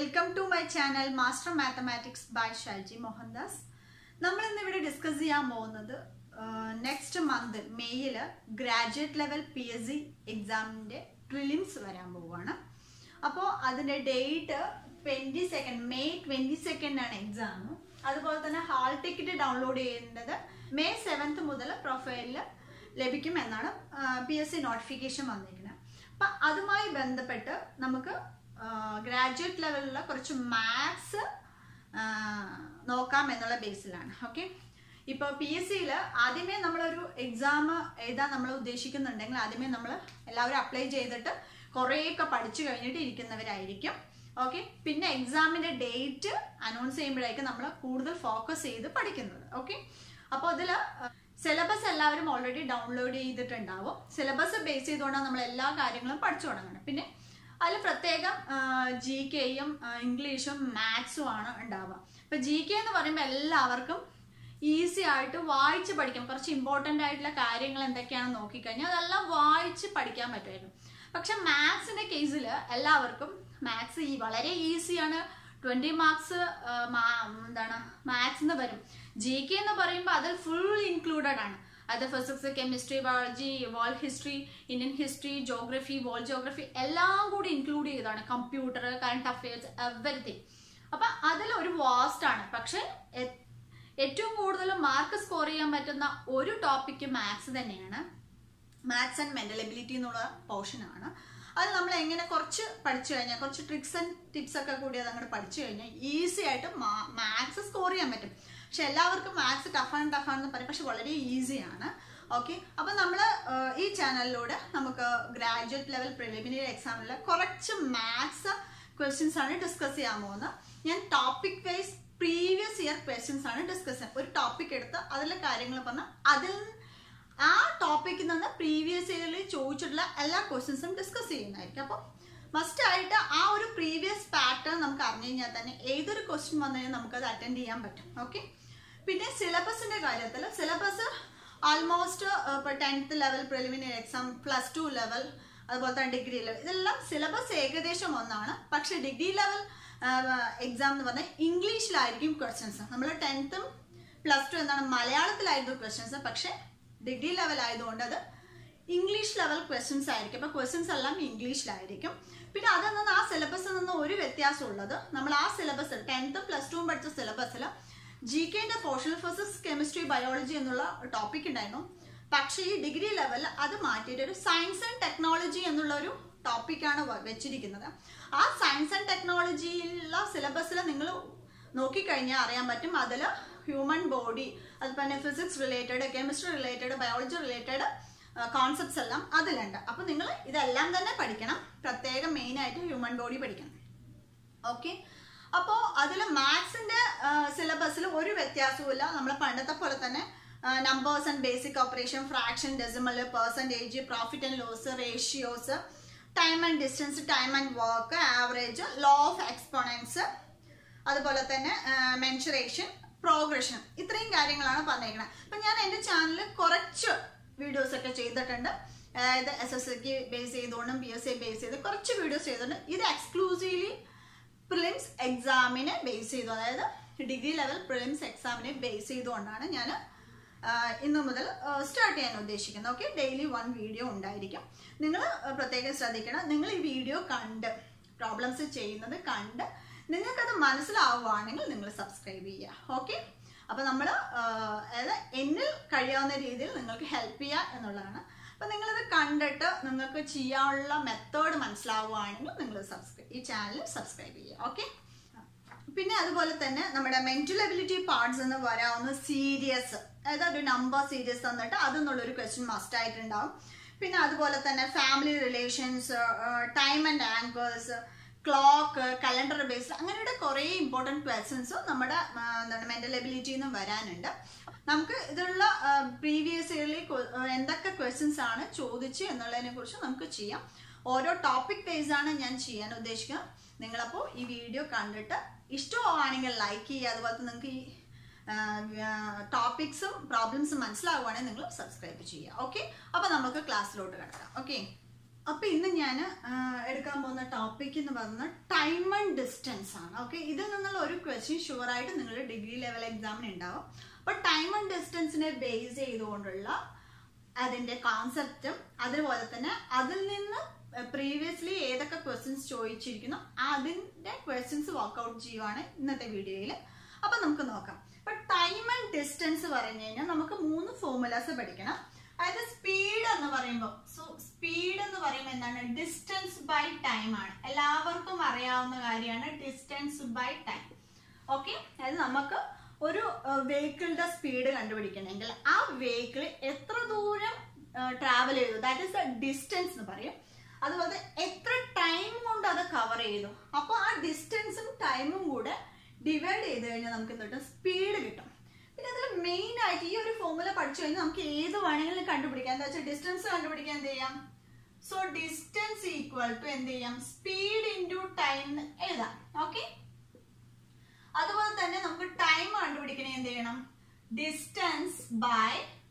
welcome to my channel master mathematics by Shalji Mohandas നമ്മൾ ഇന്ന് ഇവിടെ ഡിസ്കസ് ചെയ്യാൻ പോകുന്നത് നെക്സ്റ്റ് മന്ത് മെയ്യിൽ graduate level P S C എക്സാമിൻ്റെ പ്രിലിംസ് വരാൻ പോവുകയാണ് അപ്പോൾ അതിൻ്റെ date twenty second May twenty second ആണ് എക്സാം അതുപോലെ തന്നെ ഹാൾ ടിക്കറ്റ് ഡൗൺലോഡ് ചെയ്യേണ്ടത് മെയ് സെവൻത്ത് മുതൽ പ്രൊഫൈലിൽ ലഭിക്കും എന്നാണ് പി എസ് സി നോട്ടിഫിക്കേഷൻ വന്നിരിക്കുന്നത് അപ്പം അതുമായി ബന്ധപ്പെട്ട് നമുക്ക് ഗ്രാജുവേറ്റ് ലെവലിലുള്ള കുറച്ച് മാത്സ് നോക്കാം എന്നുള്ള ബേസിലാണ് ഓക്കെ ഇപ്പോൾ പി എസ് സിയിൽ ആദ്യമേ നമ്മളൊരു എക്സാം എഴുതാൻ നമ്മൾ ഉദ്ദേശിക്കുന്നുണ്ടെങ്കിൽ ആദ്യമേ നമ്മൾ എല്ലാവരും അപ്ലൈ ചെയ്തിട്ട് കുറേയൊക്കെ പഠിച്ചു കഴിഞ്ഞിട്ട് ഇരിക്കുന്നവരായിരിക്കും ഓക്കെ പിന്നെ എക്സാമിൻ്റെ ഡേറ്റ് അനൗൺസ് ചെയ്യുമ്പോഴേക്കും നമ്മൾ കൂടുതൽ ഫോക്കസ് ചെയ്ത് പഠിക്കുന്നത് ഓക്കെ അപ്പോൾ അതിൽ സിലബസ് എല്ലാവരും ഓൾറെഡി ഡൗൺലോഡ് ചെയ്തിട്ടുണ്ടാവും സിലബസ് ബേസ് ചെയ്തുകൊണ്ടാണ് നമ്മൾ എല്ലാ കാര്യങ്ങളും പഠിച്ചു തുടങ്ങുന്നത് പിന്നെ അതിൽ പ്രത്യേകം ജി കെയും ഇംഗ്ലീഷും മാത്സും ആണ് ഉണ്ടാവുക ഇപ്പം ജി കെ എന്ന് പറയുമ്പോൾ എല്ലാവർക്കും ഈസി ആയിട്ട് വായിച്ച് പഠിക്കാം കുറച്ച് ഇമ്പോർട്ടൻ്റ് ആയിട്ടുള്ള കാര്യങ്ങൾ എന്തൊക്കെയാണെന്ന് നോക്കിക്കഴിഞ്ഞാൽ അതെല്ലാം വായിച്ച് പഠിക്കാൻ പറ്റുമായിരുന്നു പക്ഷെ മാത്സിൻ്റെ കേസിൽ എല്ലാവർക്കും മാത്സ് ഈ വളരെ ഈസിയാണ് ട്വൻറ്റി മാർക്സ് എന്താണ് മാത്സ് എന്ന് വരും ജി കെ എന്ന് പറയുമ്പോൾ അതിൽ ഫുൾ ഇൻക്ലൂഡഡ് ആണ് അത് physics chemistry biology world history Indian history geography world geography എല്ലാം കൂടി ഇൻക്ലൂഡ് ചെയ്തതാണ് കമ്പ്യൂട്ടർ കറണ്ട് അഫയേഴ്സ് എവറിത്തിങ് അപ്പം അതിൽ ഒരു വാസ്റ്റ് ആണ് പക്ഷെ ഏറ്റവും കൂടുതൽ മാർക്ക് സ്കോർ ചെയ്യാൻ പറ്റുന്ന ഒരു ടോപ്പിക്ക് മാത്സ് തന്നെയാണ് മാത്സ് ആൻഡ് മെന്റൽ എബിലിറ്റി എന്നുള്ള പോർഷനാണ് അത് നമ്മൾ എങ്ങനെ കുറച്ച് പഠിച്ചു കഴിഞ്ഞാൽ കുറച്ച് ട്രിക്സ് ആൻഡ് ടിപ്സ് ഒക്കെ കൂടി അത് അങ്ങോട്ട് പഠിച്ചു കഴിഞ്ഞാൽ ഈസി ആയിട്ട് മാത്സ് സ്കോർ ചെയ്യാൻ പറ്റും പക്ഷെ എല്ലാവർക്കും മാത്സ് ടഫാണ് ടഫാണെന്ന് പറയും പക്ഷെ വളരെ ഈസിയാണ് ഓക്കെ അപ്പം നമ്മൾ ഈ ചാനലിലൂടെ നമുക്ക് ഗ്രാജുവേറ്റ് ലെവൽ പ്രിലിമിനറി എക്സാമിൽ കുറച്ച് മാത്സ് ക്വസ്റ്റ്യൻസ് ആണ് ഡിസ്കസ് ചെയ്യാൻ പോകുന്നത് ഞാൻ topic wise previous year questions ആണ് ഡിസ്കസ് ചെയ്യുന്നത് ഒരു ടോപ്പിക് എടുത്ത് അതിലെ കാര്യങ്ങൾ പറഞ്ഞാൽ അതിൽ ആ ടോപ്പിക്കിൽ നിന്ന് പ്രീവിയസ് ഇയറിൽ ചോദിച്ചിട്ടുള്ള എല്ലാ ക്വസ്റ്റ്യൻസും ഡിസ്കസ് ചെയ്യുന്നതായിരിക്കും അപ്പം മസ്റ്റ് ആയിട്ട് ആ ഒരു പ്രീവിയസ് പാറ്റേൺ നമുക്ക് അറിഞ്ഞു കഴിഞ്ഞാൽ തന്നെ ഏതൊരു ക്വസ്റ്റ്യൻ വന്നു കഴിഞ്ഞാൽ നമുക്കത് അറ്റൻഡ് ചെയ്യാൻ പറ്റും ഓക്കെ പിന്നെ സിലബസിന്റെ കാര്യത്തിൽ സിലബസ് ആൾമോസ്റ്റ് ഇപ്പോൾ tenth level preliminary exam plus two level അതുപോലെ തന്നെ ഡിഗ്രി ലെവൽ ഇതെല്ലാം സിലബസ് ഏകദേശം ഒന്നാണ് പക്ഷെ ഡിഗ്രി ലെവൽ എക്സാം എന്ന് പറഞ്ഞാൽ ഇംഗ്ലീഷിലായിരിക്കും ക്വസ്റ്റ്യൻസ് നമ്മൾ ടെൻത്തും പ്ലസ് ടു എന്താണ് മലയാളത്തിലായിരുന്നു ക്വസ്റ്റ്യൻസ് പക്ഷെ ഡിഗ്രി ലെവൽ ആയതുകൊണ്ട് അത് ഇംഗ്ലീഷ് ലെവൽ ക്വസ്റ്റ്യൻസ് ആയിരിക്കും അപ്പോൾ ക്വസ്റ്റ്യൻസ് എല്ലാം ഇംഗ്ലീഷിലായിരിക്കും പിന്നെ അതിൽ നിന്ന് ആ സിലബസിൽ നിന്ന് ഒരു വ്യത്യാസം ഉള്ളത് നമ്മൾ ആ സിലബസിൽ ടെൻത്തും പ്ലസ് ടുവും പഠിച്ച സിലബസിൽ ജി കെൻ്റെ പോർഷണൽ ഫിസിക്സ് കെമിസ്ട്രി ബയോളജി എന്നുള്ള ടോപ്പിക് ഉണ്ടായിരുന്നു പക്ഷേ ഈ ഡിഗ്രി ലെവലിൽ അത് മാറ്റിയിട്ട് ഒരു സയൻസ് ആൻഡ് ടെക്നോളജി എന്നുള്ള ഒരു ടോപ്പിക്കാണ് വെച്ചിരിക്കുന്നത് ആ സയൻസ് ആൻഡ് ടെക്നോളജിയിലുള്ള സിലബസിൽ നിങ്ങൾ നോക്കിക്കഴിഞ്ഞാൽ അറിയാൻ പറ്റും അതിൽ ഹ്യൂമൻ ബോഡി അതുപോലെ physics related chemistry related biology related concepts എല്ലാം അതിലുണ്ട് അപ്പം നിങ്ങൾ ഇതെല്ലാം തന്നെ പഠിക്കണം പ്രത്യേകം മെയിനായിട്ട് ഹ്യൂമൻ ബോഡി പഠിക്കണം ഓക്കെ അപ്പോൾ അതിൽ മാത്സിൻ്റെ സിലബസിൽ ഒരു വ്യത്യാസവുമില്ല നമ്മൾ പണ്ടത്തെ പോലെ തന്നെ numbers and basic operation fraction decimal percentage profit and loss ratios time and distance time and work average law of exponents അതുപോലെ തന്നെ മെൻഷറേഷൻ പ്രോഗ്രഷൻ ഇത്രയും കാര്യങ്ങളാണ് പറഞ്ഞിരിക്കുന്നത് അപ്പം ഞാൻ എൻ്റെ ചാനലിൽ കുറച്ച് വീഡിയോസ് ഒക്കെ ചെയ്തിട്ടുണ്ട് അതായത് എസ് എസ് സിക്ക് ബേസ് ചെയ്തുകൊണ്ടും പി എസ് സി ബേസ് ചെയ്ത് കുറച്ച് വീഡിയോസ് ചെയ്തിട്ടുണ്ട് ഇത് എക്സ്ക്ലൂസീവ്ലി പ്രിലിംസ് എക്സാമിനെ ബേസ് ചെയ്തു അതായത് ഡിഗ്രി ലെവൽ പ്രിലിംസ് എക്സാമിനെ ബേസ് ചെയ്തുകൊണ്ടാണ് ഞാൻ ഇന്നു മുതൽ സ്റ്റാർട്ട് ചെയ്യാൻ ഉദ്ദേശിക്കുന്നത് ഓക്കെ ഡെയിലി വൺ വീഡിയോ ഉണ്ടായിരിക്കും നിങ്ങൾ പ്രത്യേകം ശ്രദ്ധിക്കണം നിങ്ങൾ ഈ വീഡിയോ കണ്ട് പ്രോബ്ലംസ് ചെയ്യുന്നത് കണ്ട് നിങ്ങൾക്കത് മനസ്സിലാവുകയാണെങ്കിൽ നിങ്ങൾ സബ്സ്ക്രൈബ് ചെയ്യുക ഓക്കെ അപ്പോൾ നമ്മൾ അതായത് എന്നിൽ കഴിയാവുന്ന രീതിയിൽ നിങ്ങൾക്ക് ഹെൽപ്പ് ചെയ്യുക എന്നുള്ളതാണ് അപ്പോൾ നിങ്ങളിത് കണ്ടിട്ട് നിങ്ങൾക്ക് ചെയ്യാനുള്ള മെത്തേഡ് മനസ്സിലാവുകയാണെങ്കിൽ നിങ്ങൾ സബ്സ്ക്രൈബ് ഈ ചാനൽ സബ്സ്ക്രൈബ് ചെയ്യുക ഓക്കെ പിന്നെ അതുപോലെ തന്നെ നമ്മുടെ മെന്റൽ എബിലിറ്റി പാർട്സ് എന്ന് വരാവുന്ന സീരിയസ് അതായത് ഒരു നമ്പർ സീരിയസ് തന്നിട്ട് അതെന്നുള്ളൊരു ക്വസ്റ്റ്യൻ മസ്റ്റ് ആയിട്ടുണ്ടാവും പിന്നെ അതുപോലെ തന്നെ family relations time and angles clock calendar based അങ്ങനെയുള്ള കുറേ ഇമ്പോർട്ടൻറ്റ് ക്വസ്റ്റ്യൻസ് നമ്മുടെ എന്താണ് മെൻ്റൽ എബിലിറ്റിയിൽ നിന്ന് വരാനുണ്ട് നമുക്ക് ഇതുള്ള പ്രീവിയസ് ഇയറിൽ എന്തൊക്കെ ക്വസ്റ്റ്യൻസ് ആണ് ചോദിച്ച് എന്നുള്ളതിനെ കുറിച്ച് നമുക്ക് ചെയ്യാം ഓരോ ടോപ്പിക് ബേസ് ആണ് ഞാൻ ചെയ്യാൻ ഉദ്ദേശിക്കുന്നത് നിങ്ങളപ്പോൾ ഈ വീഡിയോ കണ്ടിട്ട് ഇഷ്ടമാണെങ്കിൽ ലൈക്ക് ചെയ്യുക അതുപോലെ നിങ്ങൾക്ക് ഈ ടോപ്പിക്സും പ്രോബ്ലംസും മനസ്സിലാവുകയാണെങ്കിൽ നിങ്ങൾ സബ്സ്ക്രൈബ് ചെയ്യുക ഓക്കെ അപ്പോൾ നമുക്ക് ക്ലാസ്സിലോട്ട് കിടക്കാം ഓക്കെ അപ്പൊ ഇന്ന് ഞാൻ എടുക്കാൻ പോകുന്ന ടോപ്പിക് എന്ന് പറയുന്നത് ടൈം ആൻഡ് ഡിസ്റ്റൻസ് ആണ് ഓക്കെ ഇതിൽ നിന്നുള്ള ഒരു ക്വസ്റ്റ്യൻ ഷുവർ ആയിട്ട് നിങ്ങളുടെ ഡിഗ്രി ലെവൽ എക്സാമിന് ഉണ്ടാവും അപ്പൊ ടൈം ആൻഡ് ഡിസ്റ്റൻസിനെ ബേസ് ചെയ്തുകൊണ്ടുള്ള അതിന്റെ കോൺസെപ്റ്റും അതുപോലെ തന്നെ അതിൽ നിന്ന് പ്രീവിയസ്ലി ഏതൊക്കെ ക്വസ്റ്റ്യൻസ് ചോദിച്ചിരിക്കുന്നു അതിന്റെ ക്വസ്റ്റ്യൻസ് വർക്ക്ഔട്ട് ചെയ്യുവാണ് ഇന്നത്തെ വീഡിയോയിൽ അപ്പൊ നമുക്ക് നോക്കാം അപ്പൊ ടൈം ആൻഡ് ഡിസ്റ്റൻസ് പറഞ്ഞു കഴിഞ്ഞാൽ നമുക്ക് മൂന്ന് ഫോർമുലാസ് പഠിക്കണം അതായത് സ്പീഡ് എന്ന് പറയുമ്പോൾ സോ സ്പീഡ് എന്ന് പറയുമ്പോൾ എന്താണ് ഡിസ്റ്റൻസ് ബൈ ടൈം ആണ് എല്ലാവർക്കും അറിയാവുന്ന കാര്യമാണ് ഡിസ്റ്റൻസ് ബൈ ടൈം ഓക്കെ അതായത് നമുക്ക് ഒരു വെഹിക്കിളിന്റെ സ്പീഡ് കണ്ടുപിടിക്കണമെങ്കിൽ ആ വെഹിക്കിൾ എത്ര ദൂരം ട്രാവൽ ചെയ്തു ദാറ്റ് ഇസ് ദ ഡിസ്റ്റൻസ് എന്ന് പറയും അതുപോലെ എത്ര ടൈം കൊണ്ട് അത് കവർ ചെയ്തു അപ്പോൾ ആ ഡിസ്റ്റൻസും ടൈമും കൂടെ ഡിവൈഡ് ചെയ്ത് കഴിഞ്ഞാൽ നമുക്ക് എന്ത് കിട്ടും സ്പീഡ് കിട്ടും പിന്നെ അതിൽ മെയിൻ ആയിട്ട് ഈ ഒരു ഫോർമുല പഠിച്ചു കഴിഞ്ഞാൽ നമുക്ക് ഏത് വേണമെങ്കിലും കണ്ടുപിടിക്കാം എന്താ വെച്ചാൽ ഡിസ്റ്റൻസ് കണ്ടുപിടിക്കാൻ എന്ത് ചെയ്യാം സോ ഡിസ്റ്റൻസ് ഈക്വൽ ടു എന്ത് ചെയ്യാം സ്പീഡ് ഇൻറ്റു ടൈം എഴുതാം ഓക്കെ അതുപോലെ തന്നെ നമുക്ക് ടൈം കണ്ടുപിടിക്കണേ എന്ത് ചെയ്യണം ഡിസ്റ്റൻസ് ബൈ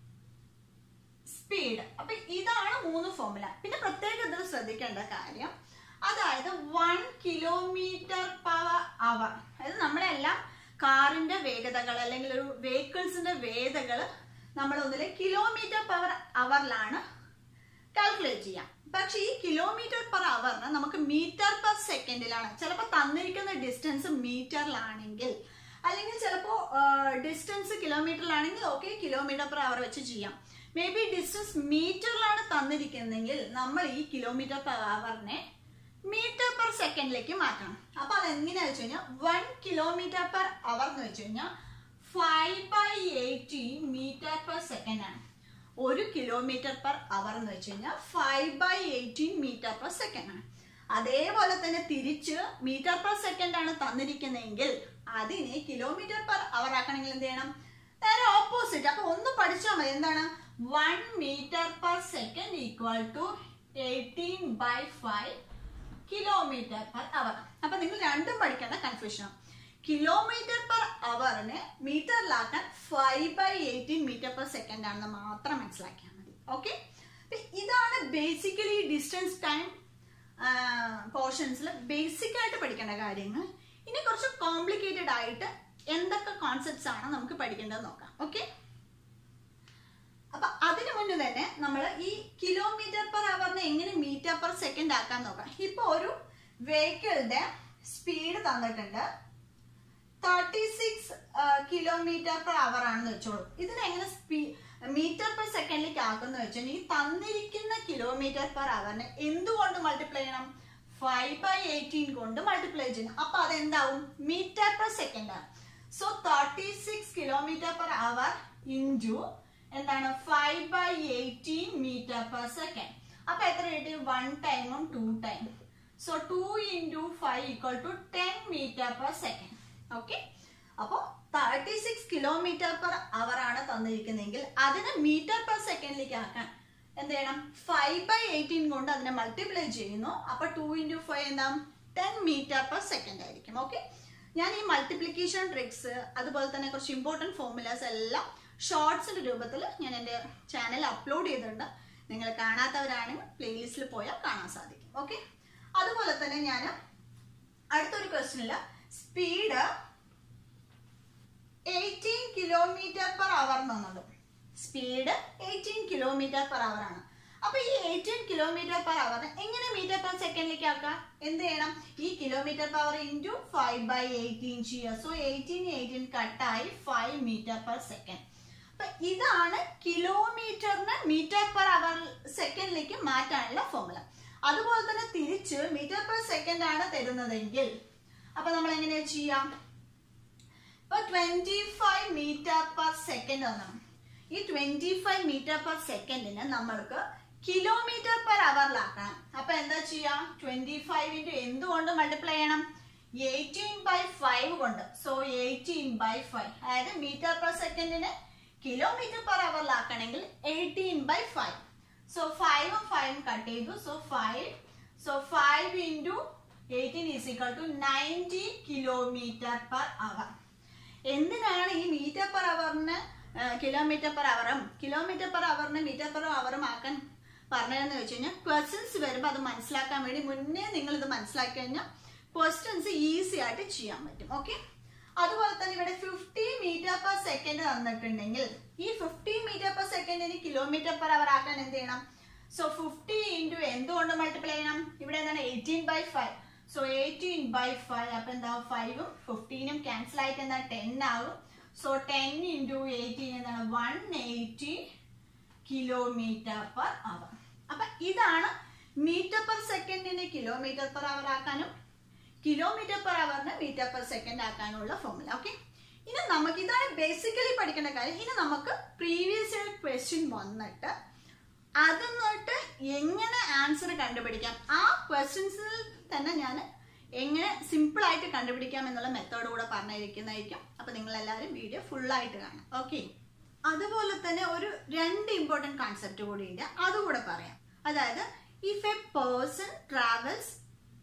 സ്പീഡ് അപ്പൊ ഇതാണ് മൂന്ന് ഫോർമുല പിന്നെ പ്രത്യേക ഇതിൽ ശ്രദ്ധിക്കേണ്ട കാര്യം അതായത് വൺ കിലോമീറ്റർ പവർ അവർ അതായത് നമ്മളെല്ലാം കാറിന്റെ വേഗതകൾ അല്ലെങ്കിൽ ഒരു വെഹിക്കിൾസിന്റെ വേഗതകൾ നമ്മൾ ഒന്നിലെ കിലോമീറ്റർ പവർ അവറിലാണ് കാൽക്കുലേറ്റ് ചെയ്യാം പക്ഷെ ഈ കിലോമീറ്റർ പെർ അവറിന് നമുക്ക് മീറ്റർ പെർ സെക്കൻഡിലാണ് ചിലപ്പോൾ തന്നിരിക്കുന്ന ഡിസ്റ്റൻസ് മീറ്ററിലാണെങ്കിൽ അല്ലെങ്കിൽ ചിലപ്പോൾ ഡിസ്റ്റൻസ് കിലോമീറ്ററിലാണെങ്കിൽ ഓക്കെ കിലോമീറ്റർ പെർ അവർ വെച്ച് ചെയ്യാം മേ ബി ഡിസ്റ്റൻസ് മീറ്ററിലാണ് തന്നിരിക്കുന്നതെങ്കിൽ നമ്മൾ ഈ കിലോമീറ്റർ പെർ അവറിനെ മീറ്റർ പെർ സെക്കൻഡിലേക്ക് മാറ്റണം അപ്പൊ അത് എങ്ങനെയാ വെച്ച് കഴിഞ്ഞാൽ വൺ കിലോമീറ്റർ പെർ അവർ എന്ന് വെച്ച് കഴിഞ്ഞാൽ five by eighteen metre per second ആണ് ഒരു കിലോമീറ്റർ പെർ അവർ എന്ന് വെച്ച് കഴിഞ്ഞാൽ five by eighteen metre per second ആണ് അതേപോലെ തന്നെ തിരിച്ച് മീറ്റർ പെർ സെക്കൻഡ് ആണ് തന്നിരിക്കുന്നതെങ്കിൽ അതിനെ കിലോമീറ്റർ പെർ അവർ ആക്കണമെങ്കിൽ എന്ത് ചെയ്യണം നേരെ ഓപ്പോസിറ്റ് അപ്പൊ ഒന്ന് പഠിച്ചാൽ മതി എന്താണ് one metre per second equal to eighteen by five kilometre per hour അപ്പൊ നിങ്ങൾ രണ്ടും പഠിക്കേണ്ട കൺഫ്യൂഷൻ കിലോമീറ്റർ പെർ അവറിനെ മീറ്ററിലാക്കാൻ five by eighteen metre per second ആണെന്ന് മാത്രം മനസ്സിലാക്കിയാൽ മതി ഓക്കെ ഇതാണ് ബേസിക്കലി ഡിസ്റ്റൻസ് ടൈം പോർഷൻസിൽ ബേസിക് ആയിട്ട് പഠിക്കേണ്ട കാര്യങ്ങൾ ഇനി കുറച്ച് കോംപ്ലിക്കേറ്റഡ് ആയിട്ട് എന്തൊക്കെ കോൺസെപ്റ്റ്സ് ആണ് നമുക്ക് പഠിക്കേണ്ടത് നോക്കാം ഓക്കെ അപ്പൊ അതിനു മുന്നേ തന്നെ നമ്മൾ ഈ കിലോമീറ്റർ പെർ അവറിനെ എങ്ങനെ മീറ്റർ പെർ സെക്കൻഡ് ആക്കാൻ നോക്കാം ഇപ്പൊ ഒരു വെഹിക്കിളിന്റെ സ്പീഡ് തന്നിട്ടുണ്ട് thirty six kilometre per hour ആണെന്ന് വെച്ചോളൂ ഇതിനെങ്ങനെ സ്പീ മീറ്റർ പെർ സെക്കൻഡിലേക്ക് ആക്കുന്ന വെച്ചാൽ ഈ തന്നിരിക്കുന്ന കിലോമീറ്റർ പെർ അവറിനെ എന്തുകൊണ്ട് മൾട്ടിപ്ലൈ ചെയ്യണം ഫൈവ് ബൈ എയ്റ്റീൻ കൊണ്ട് മൾട്ടിപ്ലൈ ചെയ്യണം അപ്പൊ അതെന്താവും മീറ്റർ പെർ സെക്കൻഡ് ആണ് so thirty six kilometre per hour into എന്താണ് five by eighteen metre per second അപ്പൊ എത്ര കിട്ടി വൺ ടൈമും two time so two into five equal to ten metre per second okay അപ്പോ thirty six kilometre per hour ആണ് തന്നിരിക്കുന്നതെങ്കിൽ അതിനെ metre per സെക്കൻഡിലേക്ക് ആക്കാൻ എന്ത് ചെയ്യണം ഫൈവ് ബൈ എയ്റ്റീൻ കൊണ്ട് അതിനെ മൾട്ടിപ്ലൈ ചെയ്യുന്നു അപ്പൊ ടു ഇൻറ്റു ഫൈവ് എന്താ ടെൻ മീറ്റർ പെർ സെക്കൻഡ് ആയിരിക്കും ഓക്കെ ഞാൻ ഈ മൾട്ടിപ്ലിക്കേഷൻ ട്രിക്സ് അതുപോലെ തന്നെ കുറച്ച് ഇമ്പോർട്ടൻറ്റ് ഫോർമുലാസ് എല്ലാം ഷോർട്സിന്റെ രൂപത്തിൽ ഞാൻ എൻ്റെ ചാനൽ അപ്ലോഡ് ചെയ്തിട്ടുണ്ട് നിങ്ങൾ കാണാത്തവരാണെങ്കിൽ പ്ലേലിസ്റ്റിൽ പോയാൽ കാണാൻ സാധിക്കും ഓക്കെ അതുപോലെ തന്നെ ഞാൻ അടുത്തൊരു ക്വസ്റ്റ്യനിൽ speed eighteen kilometre per hour എന്നുള്ളത് speed eighteen kilometre per hour ആണ് അപ്പൊ ഈ എയ്റ്റീൻ കിലോമീറ്റർ പെർ അവർ എങ്ങനെ മീറ്റർ പെർ സെക്കൻഡിലേക്ക് ആക്കാം എന്ത് ചെയ്യണം ഈ kilometre per hour into five by eighteen ചെയ്യുക സോ എയ്റ്റീൻ എയ്റ്റീൻ കട്ടായി ഫൈവ് മീറ്റർ പെർ സെക്കൻഡ് അപ്പൊ ഇതാണ് കിലോമീറ്ററിന് മീറ്റർ പെർ അവർ സെക്കൻഡിലേക്ക് മാറ്റാനുള്ള ഫോർമുല അതുപോലെ തന്നെ തിരിച്ച് മീറ്റർ പെർ സെക്കൻഡ് ആണ് തരുന്നതെങ്കിൽ അപ്പൊ നമ്മൾ എങ്ങനെയാ ചെയ്യാം ഇപ്പൊ twenty five metre per second എന്നാണ് ഈ ട്വന്റി ഫൈവ് മീറ്റർ പെർ സെക്കൻഡിന് നമ്മൾക്ക് കിലോമീറ്റർ പെർ അവറിലാക്കണം അപ്പൊ എന്താ ചെയ്യാം ട്വന്റി ഫൈവ് ഇൻറ്റു എന്തുകൊണ്ട് മൾട്ടിപ്ലൈ ചെയ്യണം എയ്റ്റീൻ ബൈ ഫൈവ് കൊണ്ട് സോ എയ്റ്റീൻ ബൈ ഫൈവ് അതായത് മീറ്റർ പെർ സെക്കൻഡിന് കിലോമീറ്റർ പെർ അവറിലാക്കണമെങ്കിൽ എയ്റ്റീൻ ബൈ ഫൈവ് സോ ഫൈവും ഫൈവും കട്ട് ചെയ്തു so five so five into eighteen is equal to ninety kilometre per hour എന്തിനാണ് ഈ മീറ്റർ പെർ അവറിന് കിലോമീറ്റർ പെർ അവറും കിലോമീറ്റർ പെർ അവറിന് മീറ്റർ പെർ അവറും ആക്കാൻ പറഞ്ഞതെന്ന് വെച്ച് കഴിഞ്ഞാൽ ക്വസ്റ്റ്യൻസ് വരുമ്പോൾ അത് മനസ്സിലാക്കാൻ വേണ്ടി മുന്നേ നിങ്ങൾ ഇത് മനസ്സിലാക്കി കഴിഞ്ഞാൽ ക്വസ്റ്റ്യൻസ് ഈസി ആയിട്ട് ചെയ്യാൻ പറ്റും ഓക്കെ അതുപോലെ തന്നെ ഇവിടെ ഫിഫ്റ്റി മീറ്റർ പെർ സെക്കൻഡ് തന്നിട്ടുണ്ടെങ്കിൽ ഈ ഫിഫ്റ്റി മീറ്റർ പെർ സെക്കൻഡിന് കിലോമീറ്റർ പെർ അവർ ആക്കാൻ എന്ത് ചെയ്യണം സോ ഫിഫ്റ്റി ഇൻറ്റു എന്തുകൊണ്ട് മൾട്ടിപ്ലൈ ചെയ്യണം ഇവിടെ എന്താണ് eighteen by five so eighteen by five അപ്പൊ എന്താ ഫൈവും ഫിഫ്റ്റീനും ക്യാൻസൽ ആയിട്ട് എന്താ ടെൻ ആകും സോ ടെൻ ഇൻറ്റു എയ്റ്റീൻ എന്താണ് one eighty kilometre per hour അപ്പൊ ഇതാണ് മീറ്റർ പെർ സെക്കൻഡിനെ കിലോമീറ്റർ പെർ അവർ ആക്കാനും കിലോമീറ്റർ പെർ അവറിന് മീറ്റർ പെർ സെക്കൻഡ് ആക്കാനുള്ള ഫോർമുല ഓക്കെ ഇനി നമുക്ക് ഇതാണ് ബേസിക്കലി പഠിക്കേണ്ട കാര്യം ഇനി നമുക്ക് പ്രീവിയസ് ഇയർ ക്വസ്റ്റ്യൻ വന്നിട്ട് അതെന്നിട്ട് എങ്ങനെ ആൻസർ കണ്ടുപിടിക്കാം ആ ക്വസ്റ്റ്യൻസിൽ തന്നെ ഞാൻ എങ്ങനെ സിമ്പിൾ ആയിട്ട് കണ്ടുപിടിക്കാം എന്നുള്ള മെത്തേഡ് കൂടെ പറഞ്ഞിരിക്കുന്നതായിരിക്കും അപ്പൊ നിങ്ങൾ എല്ലാവരും വീഡിയോ ഫുൾ ആയിട്ട് കാണാം ഓക്കെ അതുപോലെ തന്നെ ഒരു രണ്ട് ഇമ്പോർട്ടൻറ്റ് കോൺസെപ്റ്റ് കൂടി ഉണ്ട് അതുകൂടെ പറയാം അതായത് if a person travels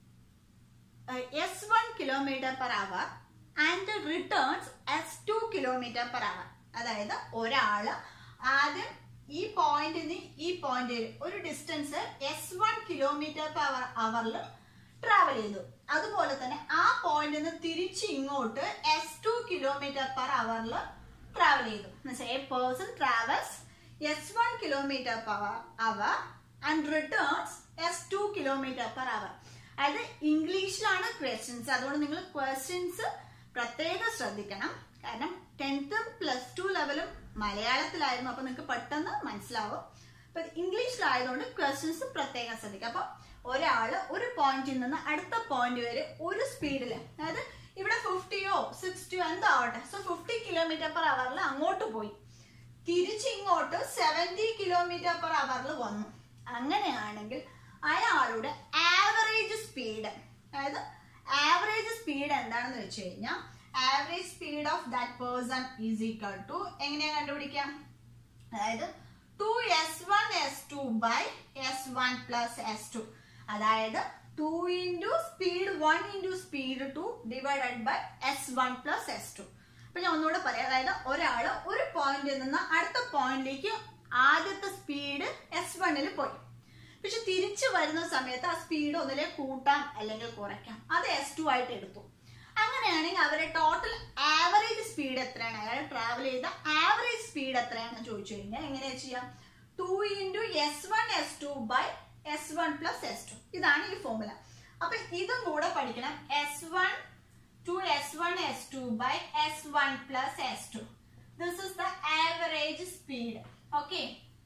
S one kilometre per hour and returns S two kilometre per hour അതായത് ഒരാള് ആദ്യം ഈ പോയിന്റിൽ നിന്ന് ഈ പോയിന്റ് ഒരു distance S one kilometre per അവറിൽ ട്രാവൽ ചെയ്തു അതുപോലെ തന്നെ ആ പോയിന്റിൽ നിന്ന് തിരിച്ച് ഇങ്ങോട്ട് എസ് ടു കിലോമീറ്റർ പെർ അവറിൽ ട്രാവൽ ചെയ്തു a person travels S one kilometre per hour and returns S two kilometre per hour അതായത് ഇംഗ്ലീഷിലാണ് ക്വസ്റ്റ്യൻസ് അതുകൊണ്ട് നിങ്ങൾ ക്വസ്റ്റ്യൻസ് പ്രത്യേകം ശ്രദ്ധിക്കണം കാരണം ടെൻത്തും പ്ലസ് ടു ലെവലും മലയാളത്തിലായിരുന്നു അപ്പൊ നിങ്ങൾക്ക് പെട്ടെന്ന് മനസ്സിലാവും അപ്പൊ ഇംഗ്ലീഷിലായതുകൊണ്ട് ക്വസ്റ്റ്യൻസ് പ്രത്യേകം ശ്രദ്ധിക്കുക അപ്പൊ ഒരാള് ഒരു പോയിന്റിൽ നിന്ന് അടുത്ത പോയിന്റ് വരെ ഒരു സ്പീഡിൽ അതായത് ഇവിടെ ഫിഫ്റ്റിയോ സിക്സ്റ്റിയോ എന്തോ ആവട്ടെ സോ ഫിഫ്റ്റി കിലോമീറ്റർ പെർ അവറിൽ അങ്ങോട്ട് പോയി തിരിച്ചിങ്ങോട്ട് സെവൻറ്റി കിലോമീറ്റർ പെർ അവറിൽ വന്നു അങ്ങനെയാണെങ്കിൽ അയാളുടെ ആവറേജ് സ്പീഡ് അതായത് ആവറേജ് സ്പീഡ് എന്താണെന്ന് വെച്ച് കഴിഞ്ഞാൽ average speed of that person is equal to എങ്ങനെയാ കണ്ടുപിടിക്കാം അതായത് two S one S two by S one plus S two അതായത് two into speed one into speed two divided by S one plus S two അപ്പൊ ഞാൻ ഒന്നുകൂടെ പറയാം അതായത് ഒരാള് ഒരു പോയിന്റിൽ നിന്ന് അടുത്ത പോയിന്റിലേക്ക് ആദ്യത്തെ സ്പീഡ് എസ് വണ്ണിൽ പോയി പക്ഷെ തിരിച്ചു വരുന്ന സമയത്ത് ആ സ്പീഡ് ഒന്നിലെ കൂട്ടാം അല്ലെങ്കിൽ കുറയ്ക്കാം അത് എസ് ടു ആയിട്ട് എടുത്തു അങ്ങനെയാണെങ്കിൽ അവരെ ടോട്ടൽ ആവറേജ് സ്പീഡ് എത്രയാണ് അയാൾ ട്രാവൽ ചെയ്ത ആവറേജ് സ്പീഡ് എത്രയാണെന്ന് ചോദിച്ചു കഴിഞ്ഞാൽ എങ്ങനെയാ ചെയ്യാം two into S one S two by S one plus S two ഇതാണ് ഈ ഫോർമുല അപ്പൊ ഇതും കൂടെ പഠിക്കണം S one two S one S two by S one plus S two this is the average speed okay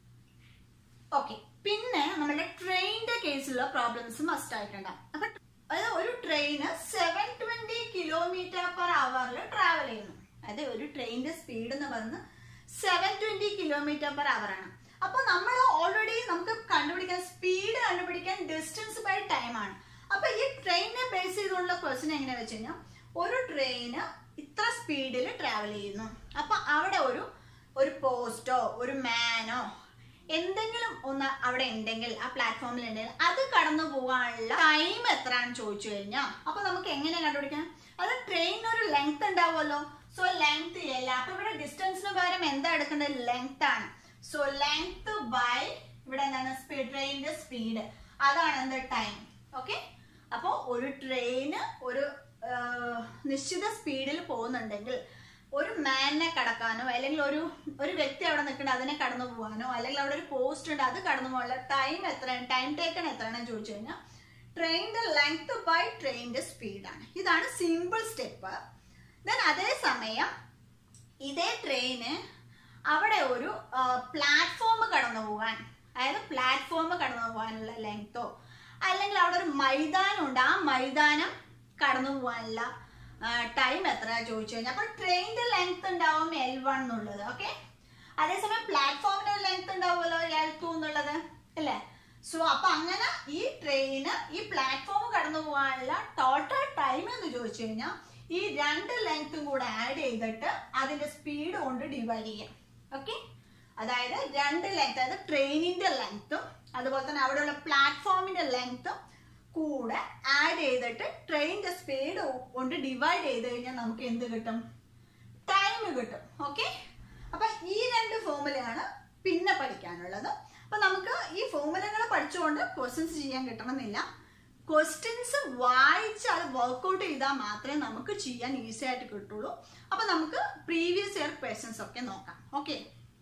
okay പിന്നെ നമ്മുടെ ട്രെയിനിന്റെ കേസിലുള്ള problems must ആയിട്ടുണ്ടാവും അപ്പൊ അതായത് ഒരു train seven twenty kilometre per അവറിൽ ട്രാവൽ ചെയ്യുന്നു അതായത് ഒരു ട്രെയിനിന്റെ സ്പീഡ് എന്ന് പറയുന്നത് seven twenty kilometre per hour ആണ് അപ്പൊ നമ്മൾ ഓൾറെഡി നമുക്ക് കണ്ടുപിടിക്കാൻ സ്പീഡ് കണ്ടുപിടിക്കാൻ ഡിസ്റ്റൻസ് ബൈ ടൈം ആണ് അപ്പൊ ഈ ട്രെയിനിനെ ബേസ് ചെയ്തുകൊണ്ടുള്ള ക്വസ്റ്റ്യൻ എങ്ങനെ വെച്ച് കഴിഞ്ഞാൽ ഒരു ട്രെയിന് ഇത്ര സ്പീഡിൽ ട്രാവൽ ചെയ്യുന്നു അപ്പൊ അവിടെ ഒരു ഒരു പോസ്റ്റോ ഒരു മാനോ എന്തെങ്കിലും ഒന്ന് അവിടെ ഉണ്ടെങ്കിൽ ആ പ്ലാറ്റ്ഫോമിൽ ഉണ്ടെങ്കിൽ അത് കടന്നു പോകാനുള്ള ടൈം എത്രയാണെന്ന് ചോദിച്ചു കഴിഞ്ഞാൽ അപ്പൊ നമുക്ക് എങ്ങനെ കണ്ടുപിടിക്കാം അത് ട്രെയിനിന് ഒരു ലെങ്ത് ഉണ്ടാവുമല്ലോ സോ ലെങ്ത് ഇല്ല അപ്പൊ ഇവിടെ ഡിസ്റ്റൻസിന് പകരം എന്താ എടുക്കേണ്ടത് ലെങ്ത് ആണ് സോ ലെങ്ത് ബൈ ഇവിടെ എന്താണ് സ്പീഡ് ട്രെയിനിന്റെ സ്പീഡ് അതാണ് എന്ത് ടൈം ഓക്കെ അപ്പോ ഒരു ട്രെയിന് ഒരു ആ, നിശ്ചിത സ്പീഡിൽ പോകുന്നുണ്ടെങ്കിൽ ഒരു മാനിനെ കടക്കാനോ അല്ലെങ്കിൽ ഒരു ഒരു വ്യക്തി അവിടെ നിൽക്കുന്നുണ്ട് അതിനെ കടന്നു പോകാനോ അല്ലെങ്കിൽ അവിടെ ഒരു പോസ്റ്റ് ഉണ്ട് അത് കടന്നു പോകാനുള്ള ടൈം എത്രയാണ് ടൈം ടേക്കൺ എത്രയാണെന്ന് ചോദിച്ചു കഴിഞ്ഞാൽ ട്രെയിനിന്റെ ലെങ്ത് ബൈ ട്രെയിനിന്റെ സ്പീഡാണ് ഇതാണ് സിമ്പിൾ സ്റ്റെപ്പ് ദെൻ അതേസമയം ഇതേ ട്രെയിന് അവിടെ ഒരു പ്ലാറ്റ്ഫോം കടന്നു പോകാൻ അതായത് പ്ലാറ്റ്ഫോം കടന്നു പോകാനുള്ള ലെങ്തോ അല്ലെങ്കിൽ അവിടെ ഒരു മൈതാനം ഉണ്ട് ആ മൈതാനം കടന്നു പോകാനുള്ള ടൈം എത്ര ചോദിച്ചു കഴിഞ്ഞാൽ അപ്പൊ ട്രെയിനിന്റെ ലെങ്ത് ഉണ്ടാവും എൽ വൺ എന്നുള്ളത് ഓക്കെ അതേസമയം പ്ലാറ്റ്ഫോമിന്റെ ഒരു ലെങ്ത് ഉണ്ടാവുമല്ലോ എൽ ടു എന്നുള്ളത് അല്ലേ സോ അപ്പൊ അങ്ങനെ ഈ ട്രെയിന് ഈ പ്ലാറ്റ്ഫോം കടന്നു പോകാനുള്ള ടോട്ടൽ ടൈം എന്ന് ചോദിച്ചു കഴിഞ്ഞാൽ ഈ രണ്ട് ലെങ്ത്തും കൂടെ ആഡ് ചെയ്തിട്ട് അതിന്റെ സ്പീഡ് കൊണ്ട് ഡിവൈഡ് ചെയ്യാം ഓക്കെ അതായത് രണ്ട് ലെങ്ത് അതായത് ട്രെയിനിന്റെ ലെങ്ത്തും അതുപോലെ തന്നെ അവിടെയുള്ള പ്ലാറ്റ്ഫോമിന്റെ ലെങ്ത്തും കൂടെ ആഡ് ചെയ്തിട്ട് ട്രെയിനിന്റെ സ്പീഡ് കൊണ്ട് ഡിവൈഡ് ചെയ്ത് കഴിഞ്ഞാൽ നമുക്ക് എന്ത് കിട്ടും ടൈം കിട്ടും ഓക്കെ അപ്പൊ ഈ രണ്ട് ഫോമുലയാണ് പിന്നെ പഠിക്കാനുള്ളത് അപ്പൊ നമുക്ക് ഈ ഫോമുലകൾ പഠിച്ചുകൊണ്ട് ക്വസ്റ്റ്യൻസ് ചെയ്യാൻ കിട്ടണമെന്നില്ല ക്വസ്റ്റ്യൻസ് വായിച്ച് അത് വർക്ക്ഔട്ട് ചെയ്താൽ മാത്രമേ നമുക്ക് ചെയ്യാൻ ഈസി ആയിട്ട് കിട്ടുള്ളൂ അപ്പൊ നമുക്ക് പ്രീവിയസ് ഇയർ ക്വസ്റ്റ്യൻസ് ഒക്കെ നോക്കാം ഓക്കെ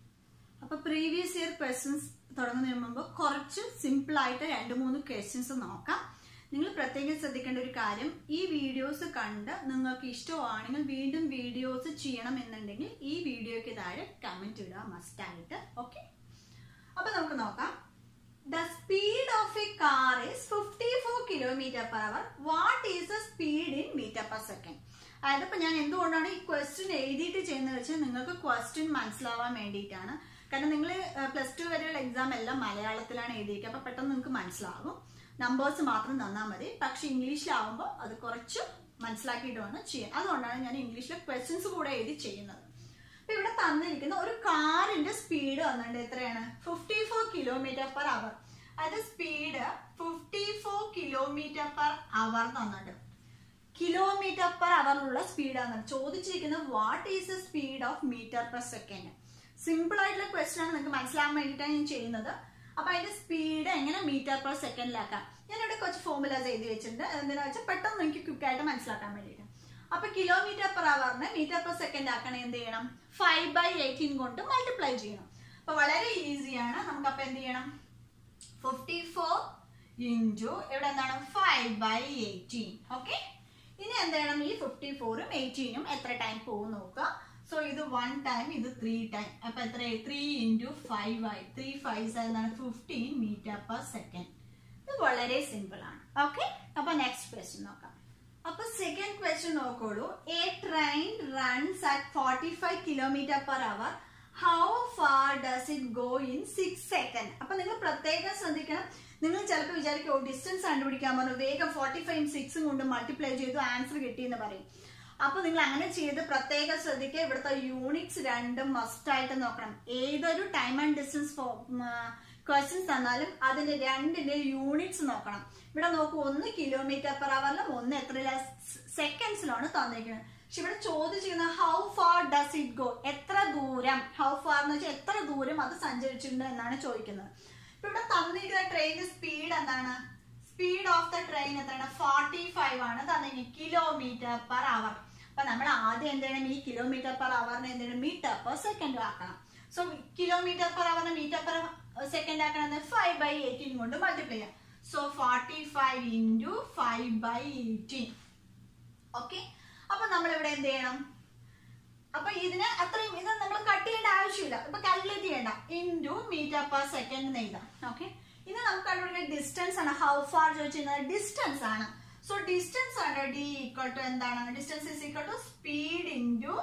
അപ്പൊ പ്രീവിയസ് ഇയർ ക്വസ്റ്റ്യൻസ് തുടങ്ങുന്നതിന് മുമ്പ് കുറച്ച് സിമ്പിൾ ആയിട്ട് രണ്ട് മൂന്ന് ക്വസ്റ്റ്യൻസ് നോക്കാം നിങ്ങൾ പ്രത്യേകം ശ്രദ്ധിക്കേണ്ട ഒരു കാര്യം ഈ വീഡിയോസ് കണ്ട് നിങ്ങൾക്ക് ഇഷ്ടമാണെങ്കിൽ വീണ്ടും വീഡിയോസ് ചെയ്യണം എന്നുണ്ടെങ്കിൽ ഈ വീഡിയോയ്ക്ക് താഴെ കമന്റ് ഇടുക മസ്റ്റ് ആയിട്ട് ഓക്കെ അപ്പൊ നമുക്ക് നോക്കാം the speed of a car is fifty four kilometre per hour what is the speed in metre per second അതായത് ഇപ്പൊ ഞാൻ എന്തുകൊണ്ടാണ് ഈ ക്വസ്റ്റ്യൻ എഴുതിയിട്ട് ചെയ്യുന്നത് വെച്ചാൽ നിങ്ങൾക്ക് ക്വസ്റ്റ്യൻ മനസ്സിലാവാൻ വേണ്ടിയിട്ടാണ് കാരണം നിങ്ങൾ പ്ലസ് ടു വരെയുള്ള എക്സാം എല്ലാം മലയാളത്തിലാണ് എഴുതിയിരിക്കുക അപ്പൊ പെട്ടെന്ന് നിങ്ങൾക്ക് മനസ്സിലാകും നമ്പേഴ്സ് മാത്രം തന്നാൽ മതി പക്ഷെ ഇംഗ്ലീഷിലാവുമ്പോൾ അത് കുറച്ച് മനസ്സിലാക്കിയിട്ട് വേണം ചെയ്യാൻ അതുകൊണ്ടാണ് ഞാൻ ഇംഗ്ലീഷിലെ ക്വസ്റ്റ്യൻസ് കൂടെ എഴുതി ചെയ്യുന്നത് അപ്പൊ ഇവിടെ തന്നിരിക്കുന്ന ഒരു കാറിന്റെ സ്പീഡ് വന്നിട്ട് എത്രയാണ് fifty four kilometre per hour അതായത് speed fifty four kilometre per hour തന്നിട്ട് കിലോമീറ്റർ പെർ അവറിലുള്ള സ്പീഡാണ് ചോദിച്ചിരിക്കുന്നത് what is the speed of metre per second simple ആയിട്ടുള്ള ക്വസ്റ്റൻ ആണ് നിങ്ങൾക്ക് മനസ്സിലാവാൻ വേണ്ടിയിട്ടാണ് ഞാൻ ചെയ്യുന്നത് അപ്പൊ അതിന്റെ സ്പീഡ് എങ്ങനെ മീറ്റർ പെർ സെക്കൻഡിലാക്കാം ഞാനിവിടെ കുറച്ച് ഫോമുലാസ് എഴുതി വെച്ചിട്ടുണ്ട് എന്തിനാ വെച്ചാൽ പെട്ടെന്ന് എനിക്ക് ക്വിക്ക് ആയിട്ട് മനസ്സിലാക്കാൻ വേണ്ടിയിട്ട് അപ്പൊ കിലോമീറ്റർ പെർ അവറിനെ മീറ്റർ പെർ സെക്കൻഡ് ആക്കണേ എന്ത് ചെയ്യണം ഫൈവ് ബൈ എയ്റ്റീൻ കൊണ്ട് മൾട്ടിപ്ലൈ ചെയ്യണം അപ്പൊ വളരെ ഈസിയാണ് നമുക്ക് അപ്പൊ എന്ത് ചെയ്യണം ഫിഫ്റ്റി ഫോർ ഇൻറ്റു ഇവിടെ എന്താണ് ഫൈവ് ബൈ എയ്റ്റീൻ ഓക്കെ ഇനി എന്ത് ചെയ്യണം ഈ ഫിഫ്റ്റി ഫോറും എയ്റ്റീനും എത്ര ടൈം പോകും നോക്കുക സോ ഇത് വൺ ടൈം ഇത് ത്രീ ടൈം അപ്പൊ എത്ര ത്രീ ഇൻറ്റു ഫൈവ് ആയി ത്രീ ഫൈവ് എന്താണ് ഫിഫ്റ്റീൻ മീറ്റർ പെർ സെക്കൻഡ് ഇത് വളരെ സിമ്പിൾ ആണ് ഓക്കെ അപ്പൊ നെക്സ്റ്റ് ക്വസ്റ്റ്യൻ നോക്കാം അപ്പൊ സെക്കൻഡ് ക്വസ്റ്റ്യൻ നോക്കോളൂ a train runs at forty five kilometre per hour how far does it go in six second അപ്പൊ നിങ്ങൾ പ്രത്യേകം ശ്രദ്ധിക്കണം നിങ്ങൾ ചിലപ്പോൾ വിചാരിക്കും ഓ ഡിസ്റ്റൻസ് കണ്ടുപിടിക്കാൻ പറഞ്ഞു വേഗം ഫോർട്ടി ഫൈവ് സിക്സും കൊണ്ട് മൾട്ടിപ്ലൈ ചെയ്തു ആൻസർ കിട്ടിയെന്ന് പറയും അപ്പൊ നിങ്ങൾ അങ്ങനെ ചെയ്ത് പ്രത്യേകം ശ്രദ്ധിക്കുക ഇവിടുത്തെ യൂണിറ്റ്സ് രണ്ടും മസ്റ്റ് ആയിട്ട് നോക്കണം ഏതൊരു ടൈം ആൻഡ് ഡിസ്റ്റൻസ് ക്വസ്റ്റ്യൻസ് തന്നാലും അതിന്റെ രണ്ടിന്റെ യൂണിറ്റ്സ് നോക്കണം ഇവിടെ നോക്കൂ ഒന്ന് കിലോമീറ്റർ പെർ അവറിലും ഒന്ന് എത്ര സെക്കൻഡ്സിലാണ് തന്നിരിക്കുന്നത് പക്ഷെ ഇവിടെ ചോദിച്ചിരിക്കുന്നത് how far does it go എത്ര ദൂരം ഹൗ ഫാർ എന്ന് വെച്ചാൽ എത്ര ദൂരം അത് സഞ്ചരിച്ചിട്ടുണ്ട് എന്നാണ് ചോദിക്കുന്നത് ഇപ്പൊ ഇവിടെ തന്നിരിക്കുന്ന ട്രെയിനിന്റെ സ്പീഡ് എന്താണ് സ്പീഡ് ഓഫ് ദ ട്രെയിൻ എത്രയാണ് ഫോർട്ടി ഫൈവ് ആണ് തന്നിരിക്കുന്നത് കിലോമീറ്റർ പെർ അവർ അപ്പൊ നമ്മൾ ആദ്യം എന്ത് ചെയ്യണം ഈ കിലോമീറ്റർ പെർ അവറിനെ എന്ത് ചെയ്യണം മീറ്റർ പെർ സെക്കൻഡ് ആക്കണം സോ കിലോമീറ്റർ പെർ അവറിനെ മീറ്റർ പെർ സെക്കൻഡ് ആക്കണം ഫൈവ് ബൈ എയ്റ്റീൻ കൊണ്ട് മൾട്ടിപ്ലൈ ചെയ്യാം so forty five into five by eighteen okay അപ്പൊ നമ്മൾ ഇവിടെ എന്ത് ചെയ്യണം അപ്പൊ ഇതിന് അത്രയും ഇത് നമ്മൾ കട്ട് ചെയ്യേണ്ട ആവശ്യമില്ല ഇപ്പൊ കാൽക്കുലേറ്റ് ചെയ്യണ്ട ഇൻറ്റു മീറ്റർ പെർ സെക്കൻഡ് എഴുതാം ഓക്കെ ഇനി നമുക്ക് കണ്ടുപിടിക്കുന്ന ഡിസ്റ്റൻസ് ആണ് ഹൗ ഫാർ ചോദിച്ചിരുന്നത് ഡിസ്റ്റൻസ് ആണ് സോ ഡിസ്റ്റൻസ് ആണ് ഡി ഈക്വൽ ടു എന്താണ് distance is equal to speed into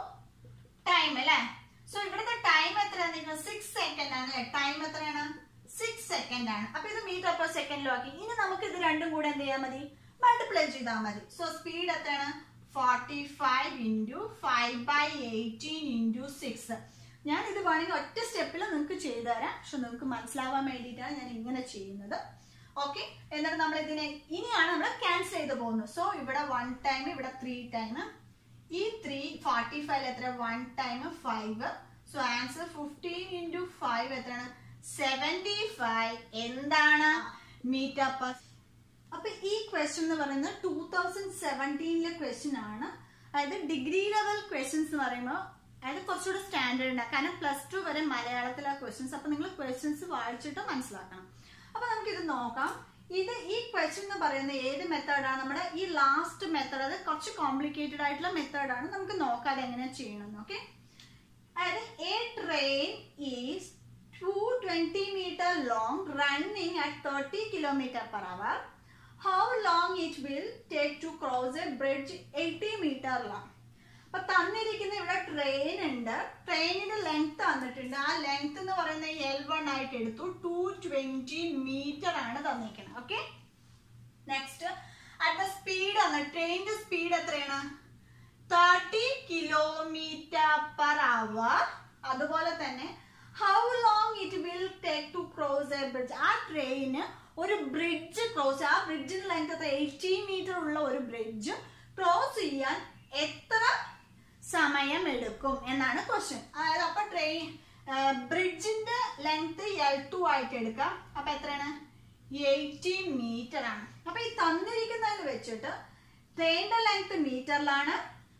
time അല്ലേ സോ ഇവിടുത്തെ ടൈം എത്രയാണ് സിക്സ് സെക്കൻഡ് ആണ് അല്ലേ ടൈം എത്രയാണ് സിക്സ് സെക്കൻഡ് ആണ് അപ്പൊ ഇത് മീറ്റർ പെർ സെക്കൻഡിലും ആക്കി ഇനി നമുക്ക് ഇത് രണ്ടും കൂടെ എന്ത് ചെയ്യാൻ മതി മൾട്ടിപ്ലൈ ചെയ്താൽ മതി സോ സ്പീഡ് എത്രയാണ് forty five into five by eighteen into six ഞാൻ ഇത് വേണമെങ്കിൽ ഒറ്റ സ്റ്റെപ്പിൽ നിങ്ങൾക്ക് ചെയ്തു തരാം പക്ഷെ നിങ്ങൾക്ക് മനസ്സിലാവാൻ വേണ്ടിയിട്ടാണ് ഞാൻ ഇങ്ങനെ ചെയ്യുന്നത് ഓക്കെ എന്നിട്ട് നമ്മൾ ഇതിനെ ഇനിയാണ് നമ്മൾ ക്യാൻസൽ ചെയ്ത് പോകുന്നത് സോ ഇവിടെ വൺ ടൈം ഇവിടെ ത്രീ ടൈം ഈ ത്രീ ഫോർട്ടി ഫൈവ് എത്ര one time five so answer fifteen into five എത്രയാണ് സെവൻറ്റി ഫൈവ് എന്താണ് മീറ്റർ പെർ അപ്പൊ ഈ ക്വസ്റ്റ്യൻ എന്ന് പറയുന്നത് ടൂ തൗസൻഡ് സെവൻറ്റീനിലെ ക്വസ്റ്റ്യൻ ആണ് അതായത് ഡിഗ്രി ലെവൽ ക്വസ്റ്റ്യൻസ് എന്ന് പറയുമ്പോൾ അതായത് കുറച്ചുകൂടെ സ്റ്റാൻഡേർഡ് ഉണ്ട് കാരണം പ്ലസ് ടു വരെ മലയാളത്തിലെ ക്വസ്റ്റ്യൻസ് അപ്പൊ നിങ്ങൾ ക്വസ്റ്റ്യൻസ് വായിച്ചിട്ട് മനസ്സിലാക്കണം അപ്പൊ നമുക്ക് ഇത് നോക്കാം ഇത് ഈ ക്വസ്റ്റ്യൻ എന്ന് പറയുന്നത് ഏത് മെത്തേഡാണ് നമ്മുടെ ഈ ലാസ്റ്റ് മെത്തേഡ് അത് കുറച്ച് കോംപ്ലിക്കേറ്റഡ് ആയിട്ടുള്ള മെത്തേഡാണ് നമുക്ക് നോക്കാം അത് എങ്ങനെ ചെയ്യണം ഓക്കെ അതായത് a train is two twenty meter long running at thirty kilometer per hour how long it will take to cross a bridge eighty meter long അപ്പൊ തന്നിരിക്കുന്ന ഇവിടെ ട്രെയിൻ ഉണ്ട് ട്രെയിനിന്റെ ലെങ്ത് തന്നിട്ടുണ്ട് ആ ലെങ്ത് എന്ന് പറയുന്നത് എൽ വൺ ആയിട്ട് എടുത്തു ടു ട്വന്റി മീറ്റർ ആണ് തന്നിരിക്കുന്നത് ഓക്കെ നെക്സ്റ്റ് അറ്റ് സ്പീഡ് ആണ് ട്രെയിനിന്റെ സ്പീഡ് എത്രയാണ് തേർട്ടി കിലോമീറ്റർ പെർ അവർ അതുപോലെ തന്നെ how long it will take to cross a bridge ആ ട്രെയിന് ഒരു ബ്രിഡ്ജ് ക്രോസ് ആ ബ്രിഡ്ജിന്റെ ലെങ്ത് എത്ര എയ്റ്റി മീറ്റർ ഉള്ള ഒരു ബ്രിഡ്ജ് ക്രോസ് ചെയ്യാൻ എത്ര സമയം എടുക്കും എന്നാണ് ക്വസ്റ്റ്യൻ അതായത് അപ്പൊ ട്രെയിൻ ബ്രിഡ്ജിന്റെ ലെങ്ത് എൽ ടു ആയിട്ട് എടുക്കാം അപ്പൊ എത്രയാണ് എയ്റ്റീൻ മീറ്റർ ആണ് അപ്പൊ ഈ തന്നിരിക്കുന്നതിൽ വെച്ചിട്ട് ട്രെയിനിന്റെ ലെങ്ത് മീറ്ററിലാണ്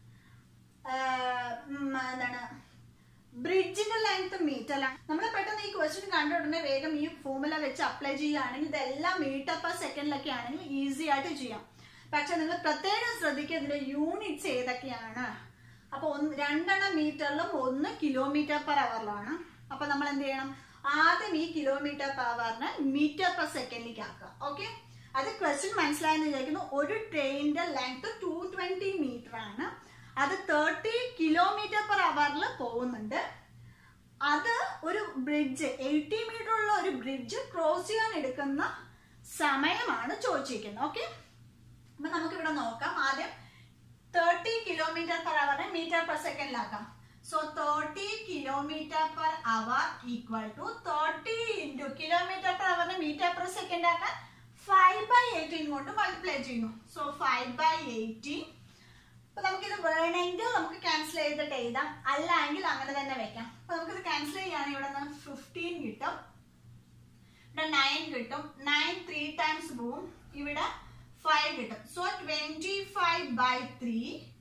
എന്താണ് ബ്രിഡ്ജിന്റെ ലെങ്ത് മീറ്ററിലാണ് നമ്മൾ പെട്ടെന്ന് ഈ ക്വസ്റ്റ്യൻ കണ്ട ഉടനെ വേഗം ഈ ഫോമുല വെച്ച് അപ്ലൈ ചെയ്യുകയാണെങ്കിൽ ഇതെല്ലാം മീറ്റർ പെർ സെക്കൻഡിലൊക്കെ ആണെങ്കിൽ ഈസി ആയിട്ട് ചെയ്യാം പക്ഷെ നിങ്ങൾ പ്രത്യേകം ശ്രദ്ധിക്കുക ഇതിന്റെ യൂണിറ്റ്സ് ഏതൊക്കെയാണ് അപ്പൊ ഒന്ന് രണ്ടെണ്ണം മീറ്ററിലും ഒന്ന് കിലോമീറ്റർ പെർ അവറിലാണ് അപ്പൊ നമ്മൾ എന്ത് ചെയ്യണം ആദ്യം ഈ കിലോമീറ്റർ പെർ അവറിനെ മീറ്റർ പെർ സെക്കൻഡിലേക്ക് ആക്കുക ഓക്കെ അത് ക്വസ്റ്റ്യൻ മനസ്സിലായെന്ന് വിചാരിക്കുന്നു ഒരു ട്രെയിനിന്റെ ലെങ്ത് ടു ട്വന്റി മീറ്റർ ആണ് അത് തേർട്ടി കിലോമീറ്റർ പെർ അവറിൽ പോകുന്നുണ്ട് അത് ഒരു ബ്രിഡ്ജ് എയ്റ്റി മീറ്റർ ഉള്ള ഒരു ബ്രിഡ്ജ് ക്രോസ് ചെയ്യാൻ എടുക്കുന്ന സമയമാണ് ചോദിച്ചിരിക്കുന്നത് ഓക്കെ അപ്പൊ നമുക്ക് ഇവിടെ നോക്കാം ആദ്യം തേർട്ടി കിലോമീറ്റർ പെർ അവറിനെ മീറ്റർ പെർ സെക്കൻഡിലാക്കാം so thirty kilometer per hour equal to thirty into kilometer per അവറിനെ മീറ്റർ പെർ സെക്കൻഡ് ആക്കാൻ ഫൈവ് ബൈ എയ്റ്റീൻ കൊണ്ട് മൾട്ടിപ്ലൈ ചെയ്യുന്നു സോ ഫൈവ് ബൈ എയ്റ്റീൻ അപ്പൊ നമുക്കിത് വേണമെങ്കിൽ നമുക്ക് ക്യാൻസൽ ചെയ്തിട്ട് എഴുതാം അല്ല എങ്കിൽ അങ്ങനെ തന്നെ വെക്കാം അപ്പൊ നമുക്കിത് ക്യാൻസൽ ചെയ്യുകയാണെങ്കിൽ ഇവിടെ നിന്ന് ഫിഫ്റ്റീൻ കിട്ടും ഇവിടെ നയൻ കിട്ടും നയൻ ത്രീ ടൈംസ് പോവും ഇവിടെ ഫൈവ് കിട്ടും so twenty five by three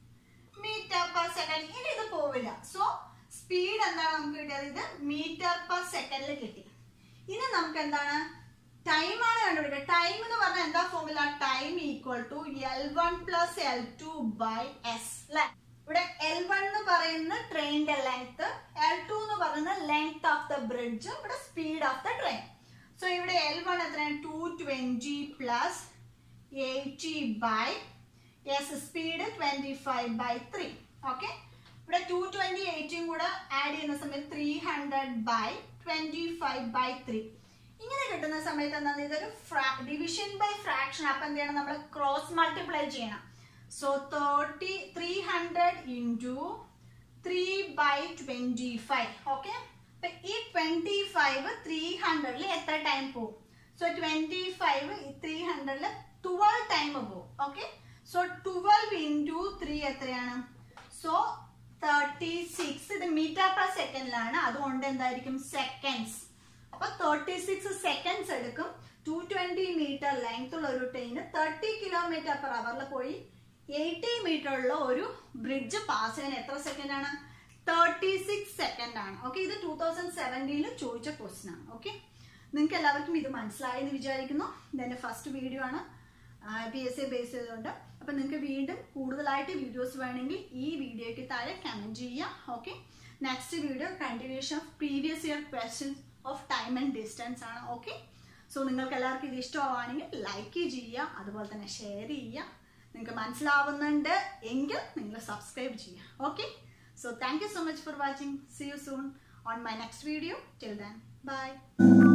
meter per second ഇനി ഇത് പോവില്ല സോ സ്പീഡ് എന്താണ് നമുക്ക് കിട്ടിയത് ഇത് മീറ്റർ പെർ സെക്കൻഡിൽ കിട്ടി ഇനി നമുക്ക് എന്താണ് ടൈം ആണ് കണ്ടുപിടിക്കുക ടൈം എന്ന് പറഞ്ഞാൽ എന്താ formula time equal to L one plus L two by S അല്ലെ ഇവിടെ എൽ വൺ എന്ന് പറയുന്ന ട്രെയിനിന്റെ ലെങ്ത് എൽ ടു എന്ന് പറയുന്ന ലെങ്ത് ഓഫ് ദ ബ്രിഡ്ജ് ഇവിടെ speed of the train so ഇവിടെ എൽ വൺ എത്രയാണ് two twenty plus eighty by S speed twenty five by three okay ഇവിടെ ടു ട്വന്റി എയ്റ്റും കൂടെ ആഡ് ചെയ്യുന്ന സമയത്ത് three hundred by twenty five by three ഇങ്ങനെ കിട്ടുന്ന സമയത്ത് എന്താണ് ഇതൊരു ഡിവിഷൻ ബൈ ഫ്രാക്ഷൻ അപ്പൊ എന്ത് ചെയ്യണം നമ്മൾ ക്രോസ് മൾട്ടിപ്ലൈ ചെയ്യണം so thirty three hundred into three by twenty five okay അപ്പൊ ഈ ട്വന്റി ഫൈവ് ത്രീ ഹൺഡ്രഡിൽ എത്ര ടൈം പോകും സോ ട്വന്റി ഫൈവ് ത്രീ ഹൺഡ്രഡിൽ ട്വൽവ് ടൈം പോകും okay so twelve into three എത്രയാണ് സോ തേർട്ടി സിക്സ് ഇത് മീറ്റർ പെർ സെക്കൻഡിലാണ് അതുകൊണ്ട് എന്തായിരിക്കും സെക്കൻഡ്സ് അപ്പൊ തേർട്ടി സിക്സ് സെക്കൻഡ്സ് എടുക്കും ടു ട്വന്റി മീറ്റർ ലെങ്ത് ഉള്ള ഒരു ട്രെയിന് തേർട്ടി കിലോമീറ്റർ പെർ അവറിൽ പോയി എയ്റ്റി മീറ്റർ ഉള്ള ഒരു ബ്രിഡ്ജ് പാസ് ചെയ്യാൻ എത്ര സെക്കൻഡ് ആണ് തേർട്ടി സിക്സ് സെക്കൻഡ് ആണ് ഓക്കെ ഇത് ടൂ തൗസൻഡ് സെവൻറ്റീനിൽ ചോദിച്ച ക്വസ്റ്റൻ ആണ് ഓക്കെ നിങ്ങൾക്ക് എല്ലാവർക്കും ഇത് മനസ്സിലായി എന്ന് വിചാരിക്കുന്നു ഇതെന്റെ ഫസ്റ്റ് വീഡിയോ ആണ് പി എസ് എ ബേസ് ചെയ്തുകൊണ്ട് അപ്പൊ നിങ്ങൾക്ക് വീണ്ടും കൂടുതലായിട്ട് വീഡിയോസ് വേണമെങ്കിൽ ഈ വീഡിയോയ്ക്ക് താഴെ കമന്റ് ചെയ്യാം okay next video continuation of previous year questions of time and distance ആണ് ഓക്കെ സോ നിങ്ങൾക്ക് എല്ലാവർക്കും ഇത് ഇഷ്ടമാണെങ്കിൽ ലൈക്ക് ചെയ്യുക അതുപോലെ തന്നെ ഷെയർ ചെയ്യുക നിങ്ങൾക്ക് മനസ്സിലാവുന്നുണ്ട് എങ്കിൽ നിങ്ങൾ സബ്സ്ക്രൈബ് ചെയ്യുക okay so thank you so much for watching see you soon on my next video till then by